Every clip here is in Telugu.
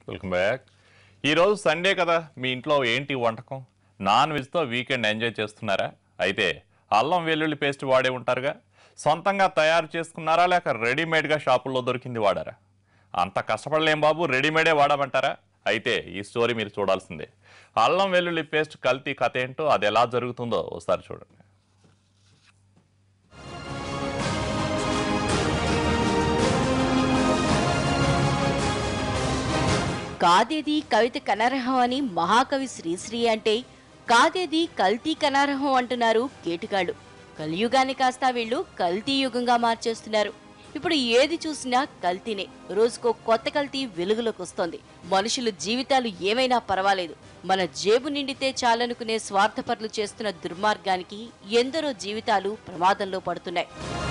వెల్కమ్ బ్యాక్ ఈరోజు సండే కదా మీ ఇంట్లో ఏంటి వంటకం నాన్ వెజ్తో వీకెండ్ ఎంజాయ్ చేస్తున్నారా అయితే అల్లం వెల్లుల్లి పేస్ట్ వాడే ఉంటారుగా సొంతంగా తయారు చేసుకున్నారా లేక రెడీమేడ్గా షాపుల్లో దొరికింది వాడారా అంత కష్టపడలేం బాబు రెడీమేడే వాడమంటారా అయితే ఈ స్టోరీ మీరు చూడాల్సిందే అల్లం వెల్లుల్లి పేస్ట్ కల్తీ కథ ఏంటో అది ఎలా జరుగుతుందో ఒకసారి చూడండి కాదేది కవిత కనరహం అని మహాకవి శ్రీశ్రీ అంటే కాదేది కల్తీ కనరహం అంటున్నారు కేటుగాళ్ళు కలియుగాన్ని కాస్త వీళ్ళు కల్తీ యుగంగా మార్చేస్తున్నారు ఇప్పుడు ఏది చూసినా కల్తీనే రోజుకో కొత్త కల్తీ వెలుగులోకి వస్తోంది మనుషుల జీవితాలు ఏమైనా పర్వాలేదు మన జేబు నిండితే చాలనుకునే స్వార్థపరులు చేస్తున్న దుర్మార్గానికి ఎందరో జీవితాలు ప్రమాదంలో పడుతున్నాయి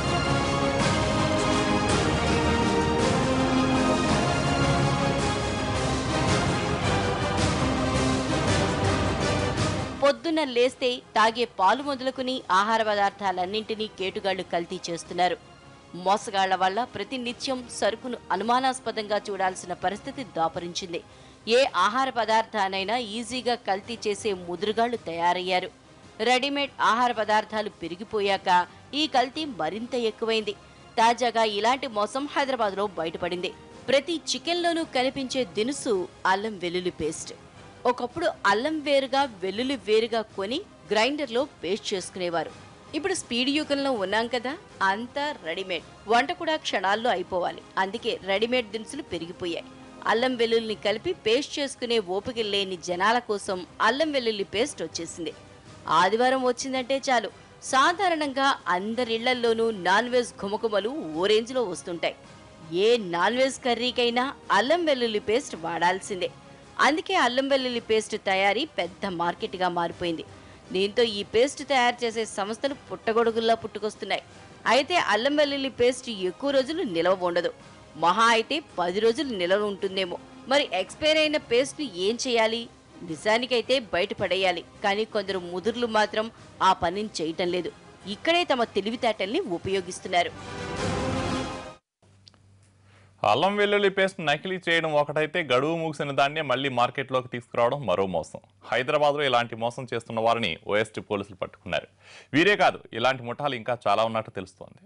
పొద్దున్న లేస్తే తాగే పాలు మొదలుకుని ఆహార పదార్థాలన్నింటినీ కేటుగాళ్లు కల్తీ చేస్తున్నారు మోసగాళ్ల వల్ల ప్రతి నిత్యం సరుకును అనుమానాస్పదంగా చూడాల్సిన పరిస్థితి దాపరించింది ఏ ఆహార పదార్థానైనా ఈజీగా కల్తీ చేసే ముదురుగాళ్లు తయారయ్యారు రెడీమేడ్ ఆహార పదార్థాలు పెరిగిపోయాక ఈ కల్తీ మరింత ఎక్కువైంది తాజాగా ఇలాంటి మోసం హైదరాబాద్లో బయటపడింది ప్రతి చికెన్లోనూ కనిపించే దినుసు అల్లం వెల్లుల్లి పేస్ట్ ఒకప్పుడు అల్లం వేరుగా వెల్లుల్లి వేరుగా కొని గ్రైండర్లో పేస్ట్ చేసుకునేవారు ఇప్పుడు స్పీడ్ యుగంలో ఉన్నాం కదా అంతా రెడీమేడ్ వంట కూడా క్షణాల్లో అయిపోవాలి అందుకే రెడీమేడ్ దినుసులు పెరిగిపోయాయి అల్లం వెల్లుల్లిని కలిపి పేస్ట్ చేసుకునే ఓపిక లేని జనాల కోసం అల్లం వెల్లుల్లి పేస్ట్ వచ్చేసింది ఆదివారం వచ్చిందంటే చాలు సాధారణంగా అందరిళ్లల్లోనూ నాన్ వెజ్ ఘుమఘుమలు ఓ రేంజ్లో వస్తుంటాయి ఏ నాన్ వెజ్ కర్రీకైనా అల్లం వెల్లుల్లి పేస్ట్ వాడాల్సిందే అందుకే అల్లం వెల్లుల్లి పేస్ట్ తయారీ పెద్ద మార్కెట్గా మారిపోయింది దీంతో ఈ పేస్ట్ తయారు చేసే సంస్థలు పుట్టగొడుగుల్లా పుట్టుకొస్తున్నాయి అయితే అల్లం వెల్లుల్లి పేస్ట్ ఎక్కువ రోజులు నిలవ ఉండదు మహా అయితే పది రోజులు నిలవ ఉంటుందేమో మరి ఎక్స్పైర్ అయిన పేస్ట్ను ఏం చేయాలి నిజానికైతే బయటపడేయాలి కానీ కొందరు ముదుర్లు మాత్రం ఆ పనిని చేయటం లేదు ఇక్కడే తమ తెలివితేటల్ని ఉపయోగిస్తున్నారు అల్లం వెల్లుల్లి పేస్ట్ నకిలీ చేయడం ఒకటైతే గడువు ముగిసిన దాన్నే మళ్ళీ మార్కెట్లోకి తీసుకురావడం మరో మోసం హైదరాబాద్లో ఇలాంటి మోసం చేస్తున్న వారిని ఓఎస్టీ పోలీసులు పట్టుకున్నారు వీరే కాదు ఇలాంటి ముఠాలు ఇంకా చాలా ఉన్నట్టు తెలుస్తోంది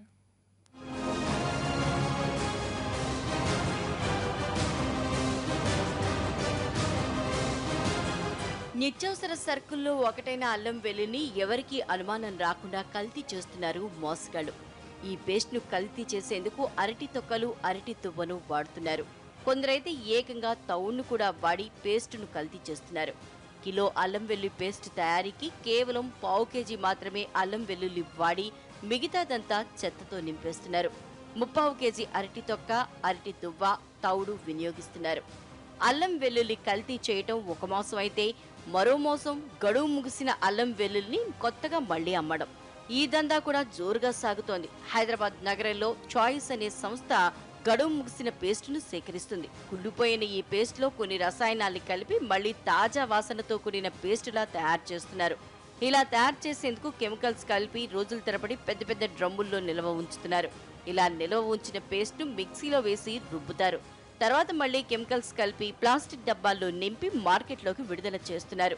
నిత్యావసర సరుకుల్లో ఒకటైన అల్లం వెల్లుని ఎవరికీ అనుమానం రాకుండా కల్తీ చేస్తున్నారు మోసగాళ్ళు ఈ పేస్ట్ ను కల్తీ చేసేందుకు అరటి తొక్కలు అరటి తువ్వను వాడుతున్నారు కొందరైతే ఏకంగా తౌడును కూడా వాడి పేస్టును కల్తీ చేస్తున్నారు కిలో అల్లం వెల్లుల్లి పేస్ట్ తయారీకి కేవలం పావు కేజీ మాత్రమే అల్లం వెల్లుల్లి వాడి మిగతాదంతా చెత్తతో నింపేస్తున్నారు ముప్పావు కేజీ అరటి తొక్క అరటి తువ్వ తౌడు వినియోగిస్తున్నారు అల్లం వెల్లుల్లి కల్తీ చేయటం ఒక మోసం అయితే మరో మోసం గడువు ముగిసిన అల్లం వెల్లుల్ని కొత్తగా మళ్లీ అమ్మడం ఈ దందా కూడా జోరుగా సాగుతోంది హైదరాబాద్ నగరంలో చాయిస్ అనే సంస్థ గడువు ముగిసిన పేస్టును సేకరిస్తుంది కుళ్ళిపోయిన ఈ పేస్ట్లో కొన్ని రసాయనాల్ని కలిపి మళ్లీ తాజా వాసనతో కూడిన పేస్టులా తయారు చేస్తున్నారు ఇలా తయారు చేసేందుకు కెమికల్స్ కలిపి రోజుల తరబడి పెద్ద పెద్ద డ్రమ్ముల్లో నిల్వ ఉంచుతున్నారు ఇలా నిల్వ ఉంచిన పేస్ట్ను మిక్సీలో వేసి రుబ్బుతారు తర్వాత మళ్ళీ కెమికల్స్ కలిపి ప్లాస్టిక్ డబ్బాల్లో నింపి మార్కెట్లోకి విడుదల చేస్తున్నారు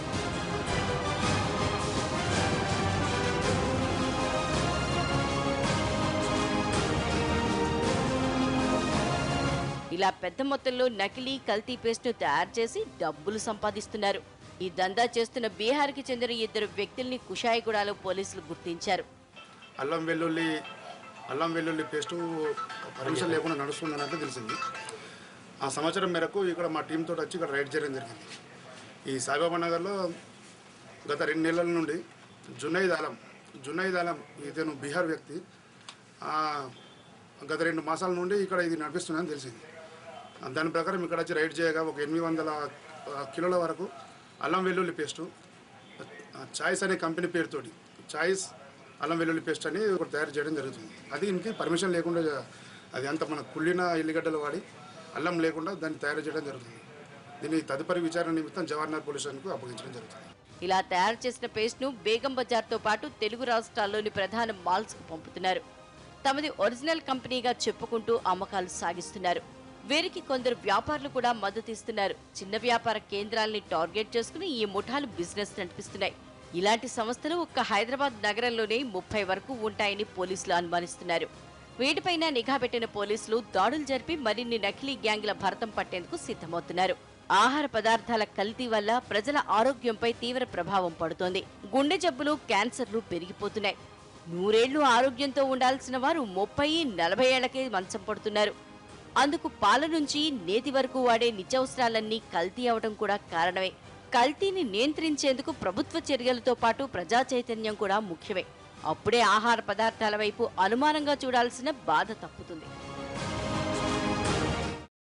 ఇలా పెద్ద మొత్తంలో నకిలీ కల్తీ పేస్ట్ ను తయారు చేసి డబ్బులు సంపాదిస్తున్నారు ఈ దందా చేస్తున్న బీహార్కి చెందిన ఇద్దరు వ్యక్తుల్ని కుషాయిగూడలో పోలీసులు గుర్తించారు అల్లం వెల్లుల్లి అల్లం వెల్లుల్లి పేస్టు పర్మిషన్ లేకుండా నడుస్తుందన్నట్టు తెలిసింది ఆ సమాచారం మేరకు ఇక్కడ మా టీంతో వచ్చి ఇక్కడ రైడ్ చేయడం జరిగింది ఈ సాయిబాబా నగర్లో గత రెండు నెలల నుండి జునైద్ ఆలం జునైద్ ఆలం ఇతను బీహార్ వ్యక్తి ఆ, గత రెండు మాసాల నుండి ఇక్కడ ఇది నడిపిస్తుందని తెలిసింది దాని ప్రకారం ఇక్కడ వచ్చి రైడ్ చేయగా ఒక ఎనిమిది వందల ఆ, కిలోల వరకు అల్లం వెల్లుల్లి పేస్టు చాయిస్ అనే కంపెనీ పేరుతోటి చాయిస్ అల్లం వెల్లుల్లి పేస్ట్ అని ఒకటి తయారు చేయడం జరుగుతుంది అది ఇంటికి పర్మిషన్ లేకుండా జ- అది అంత మన కుళ్ళిన ఎల్లిగడ్డలు వాడి అల్లం లేకుండా దాన్ని తయారు చేయడం జరుగుతుంది దీన్ని తదుపరి విచారణ నిమిత్తం జవహర్లాల్ పోలీస్ స్టేషన్కు అప్పగించడం జరుగుతుంది ఇలా తయారు చేసిన పేస్ట్ ను బేగం బజార్తో పాటు తెలుగు రాష్ట్రాల్లోని ప్రధాన మాల్స్ కు పంపుతున్నారు తమది ఒరిజినల్ కంపెనీగా చెప్పుకుంటూ అమ్మకాలు సాగిస్తున్నారు వీరికి కొందరు వ్యాపారులు కూడా మద్దతిస్తున్నారు చిన్న వ్యాపార కేంద్రాల్ని టార్గెట్ చేసుకుని ఈ ముఠాలు బిజినెస్ నడిపిస్తున్నాయి ఇలాంటి సంస్థలు ఒక్క హైదరాబాద్ నగరంలోనే ముప్పై వరకు ఉంటాయని పోలీసులు అనుమానిస్తున్నారు వీటిపైన నిఘా పెట్టిన పోలీసులు దాడులు జరిపి మరిన్ని నకిలీ గ్యాంగ్ల భరతం పట్టేందుకు సిద్ధమవుతున్నారు ఆహార పదార్థాల కల్తీ వల్ల ప్రజల ఆరోగ్యంపై తీవ్ర ప్రభావం పడుతోంది గుండె జబ్బులు క్యాన్సర్లు పెరిగిపోతున్నాయి నూరేళ్లు ఆరోగ్యంతో ఉండాల్సిన వారు ముప్పై నలభై ఏళ్లకే మంచం పడుతున్నారు అందుకు పాల నుంచి నేతి వరకు వాడే నిత్యావసరాలన్నీ కల్తీ అవడం కూడా కారణమే కల్తీని నియంత్రించేందుకు ప్రభుత్వ చర్యలతో పాటు ప్రజా చైతన్యం కూడా ముఖ్యమే అప్పుడే ఆహార పదార్థాల వైపు అనుమానంగా చూడాల్సిన బాధ తప్పుతుంది